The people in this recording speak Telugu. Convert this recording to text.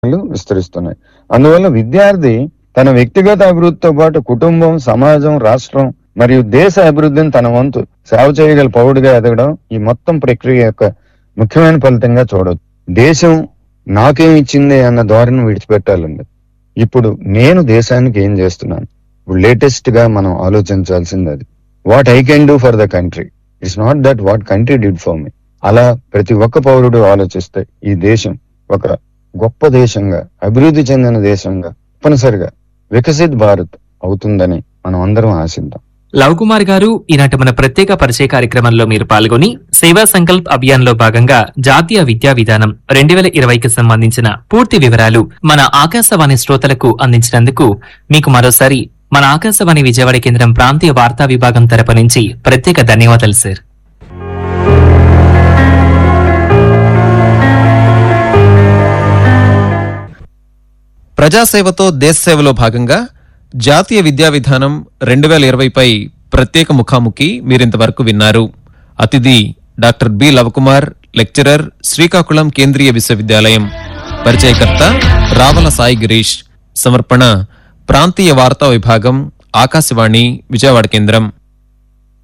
విస్తరిస్తున్నాయి అందువల్ల విద్యార్థి తన వ్యక్తిగత అభివృద్ధితో పాటు కుటుంబం సమాజం రాష్ట్రం మరియు దేశ అభివృద్ధిని తన వంతు సేవ చేయగల పౌరుడిగా ఎదగడం ఈ మొత్తం ప్రక్రియ యొక్క ముఖ్యమైన ఫలితంగా చూడవచ్చు దేశం నాకేం ఇచ్చింది అన్న ధోరణి విడిచిపెట్టాలండి ఇప్పుడు నేను దేశానికి ఏం చేస్తున్నాను ఇప్పుడు లేటెస్ట్ గా మనం ఆలోచించాల్సింది అది what I can do for the country it's not that what country did for me అలా ప్రతి ఒక్క పౌరుడు ఆలోచిస్తే ఈ దేశం ఒక గొప్ప దేశంగా అభివృద్ధి చెందిన దేశంగా తప్పనిసరిగా వికసిత్ భారత్ అవుతుందని మనం అందరం ఆశిద్దాం లవ్ కుమార్ గారు ఈనాటి మన ప్రత్యేక పరిచయ కార్యక్రమంలో మీరు పాల్గొని సేవా సంకల్ప్ అభియాన్ లో భాగంగా జాతీయ విద్యా విధానం రెండు వేల ఇరవైకి సంబంధించిన పూర్తి వివరాలు మన ఆకాశవాణి శ్రోతలకు అందించినందుకు మీకు మరోసారి మన ఆకాశవాణి విజయవాడ కేంద్రం ప్రాంతీయ వార్తా విభాగం తరపు నుంచి ప్రత్యేక ధన్యవాదాలు సార్ ప్రజాసేవతో దేశసేవలో భాగంగా జాతీయ విద్యా విధానం రెండు వేల ఇరవైపై ప్రత్యేక ముఖాముఖి మీరింతవరకు విన్నారు అతిథి doctor B Lavakumar lecturer Srikakulam కేంద్రీయ విశ్వవిద్యాలయం పరిచయకర్త రావల సాయి గిరీష్ సమర్పణ ప్రాంతీయ వార్తా విభాగం ఆకాశవాణి విజయవాడ కేంద్రం